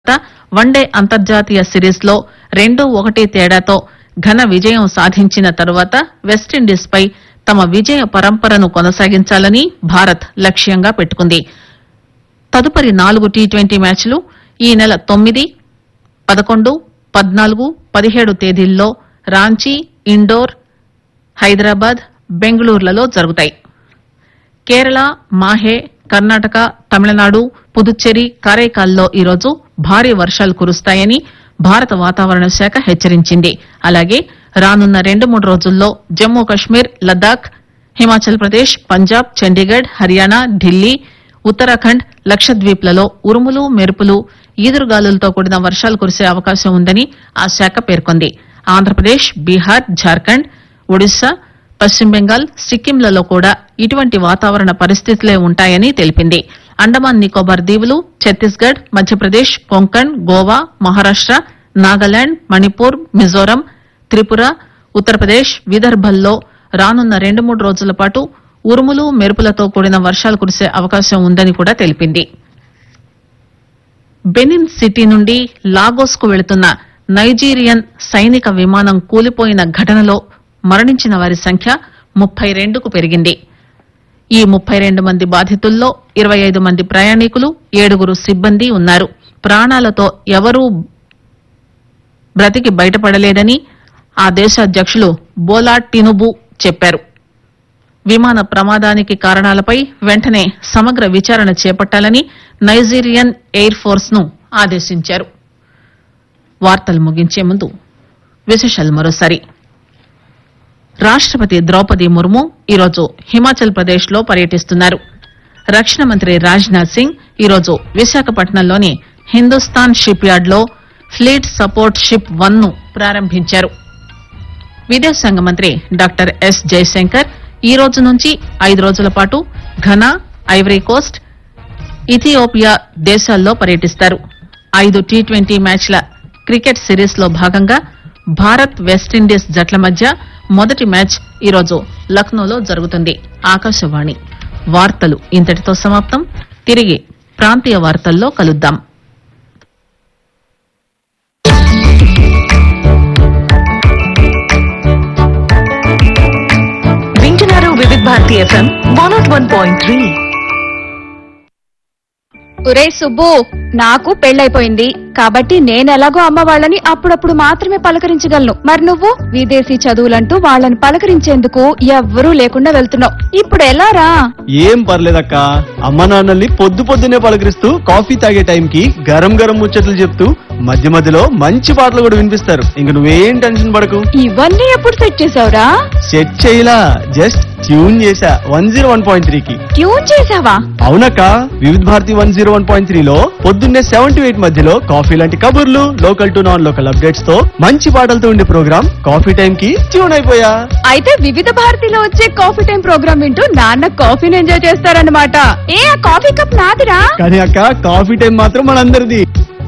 one day అంతర్జాతీయ series లో రెండు ఒకటి తేడాతో ఘన విజయం సాధించిన తరువాత వెస్టిండీస్ పై తమ విజయ పరంపరను కొనసాగించాలని భారత్ లక్ష్యంగా పెట్టుకుంది తదుపరి నాలుగు టీ ట్వంటీ మ్యాచ్లు ఈ నెల తొమ్మిది పదకొండు పద్నాలుగు పదిహేడు తేదీల్లో రాంచీ ఇండోర్ హైదరాబాద్ బెంగళూరులలో జరుగుతాయి కేరళ మాహే కర్ణాటక తమిళనాడు పుదుచ్చేరి కారైకాల్లో ఈరోజు భారీ వర్షాలు కురుస్తాయని భారత వాతావరణ శాఖ హెచ్చరించింది అలాగే రానున్న రెండు మూడు రోజుల్లో జమ్మూ కశ్మీర్ లద్దాఖ్ హిమాచల్ ప్రదేశ్ పంజాబ్ చండీగఢ్ హర్యానా ఢిల్లీ ఉత్తరాఖండ్ లక్షద్వీప్లలో ఉరుములు మెరుపులు ఈదురుగాలులతో కూడిన వర్షాలు కురిసే అవకాశం ఉందని ఆ శాఖ పేర్కొంది ఆంధ్రప్రదేశ్ బీహార్ జార్ఖండ్ ఒడిశా పశ్చిమ బెంగాల్ సిక్కింలలో కూడా ఇటువంటి వాతావరణ పరిస్థితులే ఉంటాయని తెలిపింది అండమాన్ నికోబార్ దీవులు ఛత్తీస్గఢ్ మధ్యప్రదేశ్ కొంకణ్ గోవా మహారాష్ట నాగాలాండ్ మణిపూర్ మిజోరం త్రిపుర ఉత్తరప్రదేశ్ విదర్భల్లో రానున్న రెండు మూడు రోజుల పాటు ఉరుములు మెరుపులతో కూడిన వర్షాలు కురిసే అవకాశం ఉందని కూడా తెలిపింది బెనిన్ సిటీ నుండి లాగోస్ కు వెళుతున్న నైజీరియన్ సైనిక విమానం కూలిపోయిన ఘటనలో మరణించిన వారి సంఖ్య ముప్పై రెండుకు పెరిగింది ఈ ముప్పై రెండు మంది బాధితుల్లో ఇరవై ఐదు మంది ప్రయాణికులు ఏడుగురు సిబ్బంది ఉన్నారు ప్రాణాలతో ఎవరూ బ్రతికి బయటపడలేదని ఆ దేశ అధ్యక్షులు బోలా టినుబు చెప్పారు విమాన ప్రమాదానికి కారణాలపై వెంటనే సమగ్ర విచారణ చేపట్టాలని నైజీరియన్ ఎయిర్ ఫోర్స్ ను ఆదేశించారు వార్తలు ముగించే ముందు విశేషాలు మరోసారి రాష్టపతి ద్రౌపది ముర్ము ఈరోజు హిమాచల్ ప్రదేశ్ లో పర్యటిస్తున్నారు రక్షణ మంత్రి రాజ్నాథ్ సింగ్ ఈరోజు విశాఖపట్నంలోని హిందుస్థాన్ షిప్ యార్డ్ లో ఫ్లీట్ సపోర్ట్ షిప్ వన్ ను ప్రారంభించారు విదేశాంగ మంత్రి డాక్టర్ ఎస్ జయశంకర్ ఈ రోజు నుంచి ఐదు రోజుల పాటు ఘనా ఐవరీ కోస్ట్ ఇథియోపియా దేశాల్లో పర్యటిస్తారు ఐదు టీ ట్వంటీ మ్యాచ్ల క్రికెట్ సిరీస్ లో భాగంగా భారత్ వెస్టిండీస్ జట్ల మధ్య మొదటి మ్యాచ్ ఈరోజు లక్నోలో జరుగుతుంది ఆకాశవాణి వార్తలు ఇంతటితో సమాప్తం తిరిగి ప్రాంతీయ వార్తల్లో కలుద్దాం వింటున్నారు Vividh Bharati FM one naught one point three ఒరే సుబ్బు నాకు పెళ్ళైపోయింది కాబట్టి నేనెలాగో అమ్మ వాళ్ళని అప్పుడప్పుడు మాత్రమే పలకరించగలను మరి నువ్వు విదేశీ చదువులంటూ వాళ్ళని పలకరించేందుకు ఎవ్వరూ లేకుండా వెళ్తున్నావు ఇప్పుడు ఎలా రా ఏం పర్లేదక్క అమ్మ నాన్నల్ని పొద్దు పొద్దునే పలకరిస్తూ కాఫీ తాగే టైంకి గరం గరం ముచ్చట్లు చెప్తూ మధ్య మధ్యలో మంచి పాటలు కూడా వినిపిస్తారు ఇంక నువ్వేం టెన్షన్ పడకు ఇవన్నీ ఎప్పుడు సెట్ చేసావురా సెట్ చేయలా జస్ట్ ట్యూన్ చేసా వన్ జీరో వన్ పాయింట్ త్రీకి ట్యూన్ చేసావా అవునక్క Vividh Bharati one zero one point త్రీలో పొద్దున్నే సెవెన్ టు ఎయిట్ మధ్యలో కాఫీ లాంటి కబుర్లు local to non local updates తో మంచి పాటలతో ఉండే ప్రోగ్రామ్ కాఫీ టైం కి ట్యూన్ అయిపోయా అయితే వివిధ భారతిలో వచ్చే కాఫీ టైం ప్రోగ్రామ్ వింటూ నాన్న కాఫీని ఎంజాయ్ చేస్తారన్నమాట ఏ ఆ కాఫీ కప్ నాదిరా కానీ అక్క కాఫీ టైం మాత్రం మనందరిది